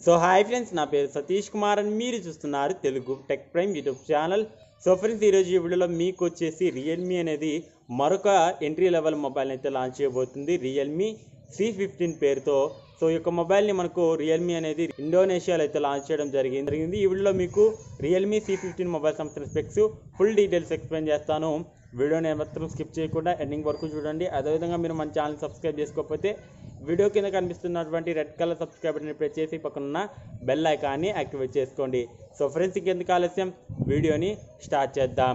so hi friends నా పేరు సతీష్ కుమార్ అని మీరు చూస్తున్నారు Telugu tech prime YouTube channel so friends ఈరోజు ఈ వీడియోలో మీకు వచ్చేసి రియల్మీ అనేది మరొక ఎంట్రీ లెవెల్ మొబైల్ అయితే లాంచ్ చేయబోతుంది రియల్మీ సి ఫిఫ్టీన్ పేరుతో సో ఈ యొక్క మొబైల్ని మనకు రియల్మీ అనేది ఇండోనేషియాలో అయితే లాంచ్ చేయడం జరిగింది జరిగింది ఈ వీడియోలో మీకు రియల్మీ సి ఫిఫ్టీన్ మొబైల్ సంబంధించిన స్పెక్స్ ఫుల్ డీటెయిల్స్ ఎక్స్ప్లెయిన్ చేస్తాను వీడియోని ఏమాత్రం స్కిప్ చేయకుండా ఎండింగ్ వరకు చూడండి అదేవిధంగా మీరు మన ఛానల్ సబ్స్క్రైబ్ చేసుకోకపోతే వీడియో కింద కనిపిస్తున్నటువంటి red colour subscribe button press చేసి పక్కన బెల్ ఐకాన్ని యాక్టివేట్ చేసుకోండి సో ఫ్రెండ్స్ ఇంకెందుకు ఆలస్యం వీడియోని స్టార్ట్ చేద్దాం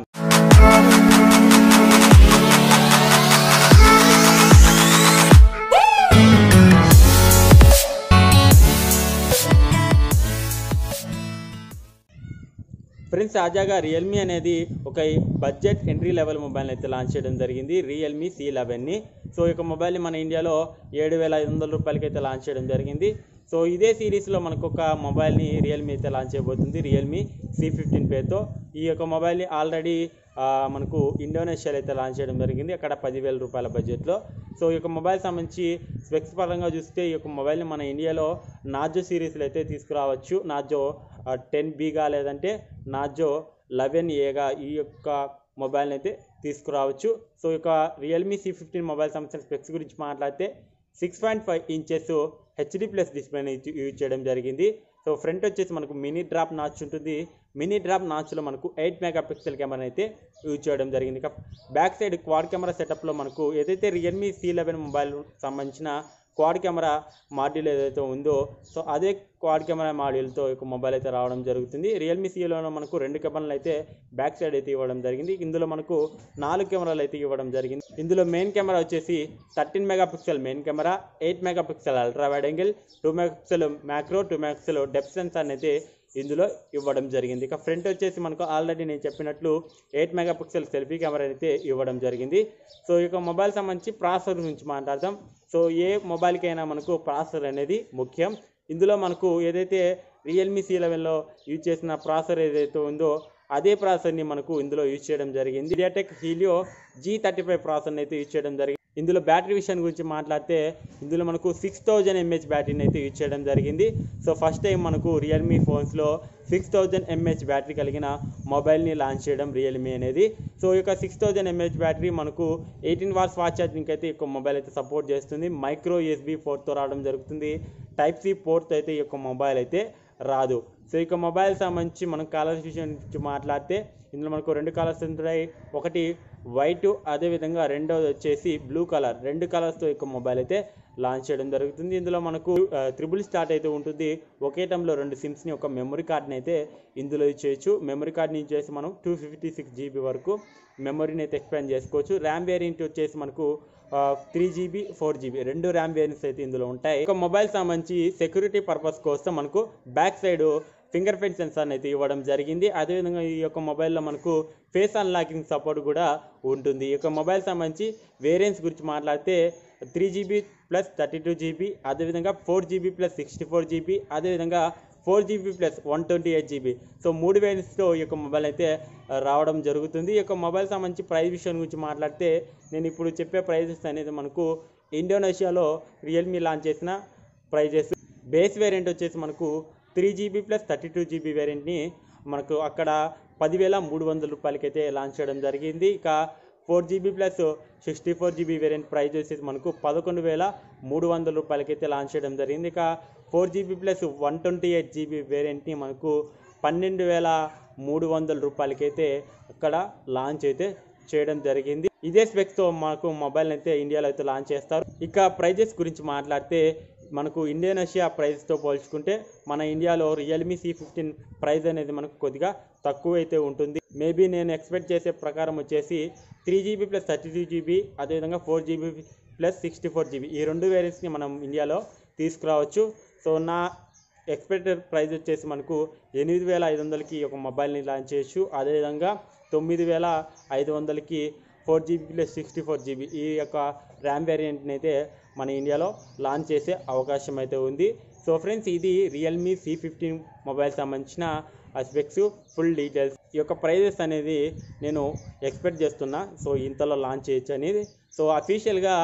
ఫ్రెండ్స్ తాజాగా రియల్మీ అనేది ఒక బడ్జెట్ ఎంట్రీ లెవెల్ మొబైల్ అయితే లాంచ్ చేయడం జరిగింది రియల్మీ సి లెవెన్ని సో ఈ యొక్క మొబైల్ని మన ఇండియాలో ఏడు వేల ఐదు వందల రూపాయలకి అయితే లాంచ్ చేయడం జరిగింది సో ఇదే సిరీస్లో మనకు ఒక మొబైల్ని రియల్మీ అయితే లాంచ్ చేయబోతుంది రియల్మీ సి ఫిఫ్టీన్ పేతో ఈ యొక్క మొబైల్ని ఆల్రెడీ మనకు ఇండోనేషియాలో అయితే లాంచ్ చేయడం జరిగింది అక్కడ పదివేల రూపాయల బడ్జెట్లో సో ఈ యొక్క మొబైల్ సంబంధించి స్పెక్స్ పరంగా చూస్తే ఈ యొక్క మొబైల్ని మన ఇండియాలో నాజో సిరీస్లో అయితే తీసుకురావచ్చు నాజో టెన్ బీగా లేదంటే నాజో లెవెన్ ఏగా ఈ యొక్క మొబైల్ని అయితే తీసుకురావచ్చు సో ఇక రియల్మీ సి ఫిఫ్టీన్ మొబైల్ సంబంధించిన స్పెక్స్ గురించి మాట్లాడితే six point five inches HD plus డిస్ప్లేని యూజ్ చేయడం జరిగింది సో ఫ్రంట్ వచ్చేసి మనకు మినీ డ్రాప్ నాచ్ ఉంటుంది మినీ డ్రాప్ నాచ్లో మనకు ఎయిట్ మెగా పిక్సెల్ కెమెరా అయితే యూజ్ చేయడం జరిగింది ఇక బ్యాక్ సైడ్ క్వాడ్ కెమెరా సెటప్లో మనకు ఏదైతే రియల్మీ సి లెవెన్ మొబైల్ సంబంధించిన క్వాడ్ కెమెరా మాడ్యూల్ ఏదైతే ఉందో సో అదే క్వాడ్ కెమెరా మాడ్యూల్తో ఒక మొబైల్ అయితే రావడం జరుగుతుంది రియల్మీ సిలోనే మనకు రెండు కెమెరాలు అయితే బ్యాక్ సైడ్ అయితే ఇవ్వడం జరిగింది ఇందులో మనకు నాలుగు కెమెరాలు అయితే ఇవ్వడం జరిగింది ఇందులో మెయిన్ కెమెరా వచ్చేసి thirteen mega pixel main camera eight mega pixel ultra wide angle two mega pixel macro two mega pixel depth sensor అయితే ఇందులో ఇవ్వడం జరిగింది ఇక ఫ్రంట్ వచ్చేసి మనకు ఆల్రెడీ నేను చెప్పినట్లు eight mega pixel selfie camera అయితే ఇవ్వడం జరిగింది సో ఇక మొబైల్ సంబంధించి ప్రాసెసర్ గురించి మాట్లాడదాం సో ఏ మొబైల్కైనా మనకు ప్రాసెసర్ అనేది ముఖ్యం ఇందులో మనకు ఏదైతే రియల్మీ సి లెవెన్లో యూజ్ చేసిన ప్రాసెసర్ ఏదైతే ఉందో అదే ప్రాసెసర్ని మనకు ఇందులో యూజ్ చేయడం జరిగింది MediaTek Helio G thirty five ప్రాసెసర్ని అయితే యూజ్ చేయడం జరిగింది ఇందులో బ్యాటరీ విషయం గురించి మాట్లాడితే ఇందులో మనకు సిక్స్ థౌజండ్ ఎంహెచ్ బ్యాటరీని అయితే యూజ్ చేయడం జరిగింది సో ఫస్ట్ టైం మనకు రియల్మీ ఫోన్స్లో సిక్స్ థౌజండ్ ఎంహెచ్ బ్యాటరీ కలిగిన మొబైల్ని లాంచ్ చేయడం రియల్మీ అనేది సో ఈ యొక్క సిక్స్ థౌజండ్ ఎంహెచ్ బ్యాటరీ మనకు ఎయిటీన్ వాట్స్ ఫాస్ట్ ఛార్జింగ్ అయితే ఈ యొక్క మొబైల్ అయితే సపోర్ట్ చేస్తుంది మైక్రో యూఎస్బీ పోర్ట్తో రావడం జరుగుతుంది టైప్ సి పోర్ట్ అయితే ఈ యొక్క మొబైల్ అయితే రాదు సో ఇక మొబైల్ సంబంధించి మనం కలర్స్ విషయం గురించి మాట్లాడితే ఇందులో మనకు రెండు కలర్స్ ఉంటాయి ఒకటి వైట్ అదేవిధంగా రెండోది వచ్చేసి బ్లూ కలర్ రెండు కలర్స్తో ఇక మొబైల్ అయితే లాంచ్ చేయడం జరుగుతుంది ఇందులో మనకు త్రిబుల్ స్టార్ట్ అయితే ఉంటుంది ఒకే టైంలో రెండు సిమ్స్ని ఒక మెమరీ కార్డ్ని అయితే ఇందులో యూజ్ చేయొచ్చు మెమరీ కార్డ్ని యూజ్ చేసి మనం టూ ఫిఫ్టీ సిక్స్ జీబీ వరకు మెమరీని అయితే ఎక్స్పాండ్ చేసుకోవచ్చు ర్యామ్ వేరియంట్ వచ్చేసి మనకు త్రీ జీబీ ఫోర్ జీబీ రెండు ర్యామ్ వేరియంట్స్ అయితే ఇందులో ఉంటాయి ఒక మొబైల్ సంబంధించి సెక్యూరిటీ పర్పస్ కోసం మనకు బ్యాక్ సైడ్ ఫింగర్ ప్రింట్ సెన్సార్ని అయితే ఇవ్వడం జరిగింది అదేవిధంగా ఈ యొక్క మొబైల్లో మనకు ఫేస్ అన్లాకింగ్ సపోర్ట్ కూడా ఉంటుంది ఈ యొక్క మొబైల్ సంబంధించి వేరియంట్స్ గురించి మాట్లాడితే three GB plus thirty two GB అదేవిధంగా four GB plus sixty four GB అదేవిధంగా four GB plus one twenty eight GB so మూడు వేరియంట్స్తో ఈ యొక్క మొబైల్ అయితే రావడం జరుగుతుంది ఈ యొక్క మొబైల్ సంబంధించి ప్రైస్ విషయం గురించి మాట్లాడితే నేను ఇప్పుడు చెప్పే ప్రైజెస్ అనేది మనకు ఇండోనేషియాలో రియల్మీ లాంచ్ చేసిన ప్రైజెస్ బేస్ వేరియంట్ వచ్చేసి మనకు three GB plus thirty two GB వేరియంట్ని మనకు అక్కడ పదివేల మూడు వందల రూపాయలకైతే లాంచ్ చేయడం జరిగింది ఇక four GB plus sixty four GB variant price వచ్చేసి మనకు పదకొండు వేల మూడు వందల రూపాయలకైతే లాంచ్ చేయడం జరిగింది ఇక four GB plus one twenty eight GB వేరియంట్ని మనకు పన్నెండు వేల మూడు వందల రూపాయలకైతే అక్కడ లాంచ్ అయితే చేయడం జరిగింది ఇదే స్పెక్స్తో మనకు మొబైల్ అయితే ఇండియాలో అయితే లాంచ్ చేస్తారు ఇక ప్రైజెస్ గురించి మాట్లాడితే మనకు ఇండోనేషియా ప్రైస్తో పోల్చుకుంటే మన ఇండియాలో రియల్మీ సి ఫిఫ్టీన్ ప్రైస్ అనేది మనకు కొద్దిగా తక్కువ అయితే ఉంటుంది మేబీ నేను ఎక్స్పెక్ట్ చేసే ప్రకారం వచ్చేసి three GB plus thirty two GB అదేవిధంగా four GB plus sixty four GB ఈ రెండు వేరియంట్స్ని మనం ఇండియాలో తీసుకురావచ్చు సో నా ఎక్స్పెక్టెడ్ ప్రైస్ వచ్చేసి మనకు ఎనిమిది వేల ఐదు వందలకి ఒక మొబైల్ని లాంచ్ చేయొచ్చు అదేవిధంగా తొమ్మిది వేల ఐదు వందలకి four GB plus sixty four GB ఈ యొక్క ర్యామ్ వేరియంట్ని అయితే మన ఇండియాలో లాంచ్ చేసే అవకాశం అయితే ఉంది సో ఫ్రెండ్స్ ఇది రియల్మీ సి ఫిఫ్టీన్ మొబైల్ సంబంధించిన స్పెక్స్ ఫుల్ డీటెయిల్స్ ఈ యొక్క ప్రైజెస్ అనేది నేను ఎక్స్పెక్ట్ చేస్తున్నా సో ఇంతలో లాంచ్ చేయొచ్చు అనేది సో అఫీషియల్గా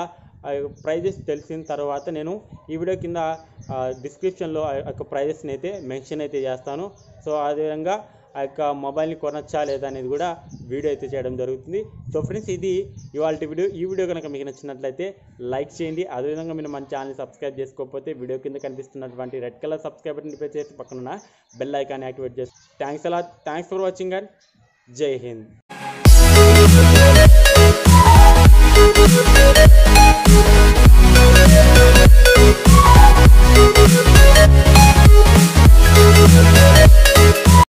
ప్రైజెస్ తెలిసిన తర్వాత నేను ఈ వీడియో కింద డిస్క్రిప్షన్లో ఆ యొక్క ప్రైజెస్ని అయితే మెన్షన్ అయితే చేస్తాను సో అదేవిధంగా ఆ యొక్క మొబైల్ని కొనొచ్చా లేదా అనేది కూడా వీడియో అయితే చేయడం జరుగుతుంది సో ఫ్రెండ్స్ ఇది ఇవాళ వీడియో ఈ వీడియో కనుక మీకు నచ్చినట్లయితే లైక్ చేయండి అదేవిధంగా మీరు మన ఛానల్ని సబ్స్క్రైబ్ చేసుకోకపోతే వీడియో కింద కనిపిస్తున్నటువంటి red colour subscribe button press చేసి పక్కన బెల్ ఐకాన్ యాక్టివేట్ చేసి థ్యాంక్స్ అలా థ్యాంక్స్ ఫర్ వాచింగ్ అండ్ జై హింద్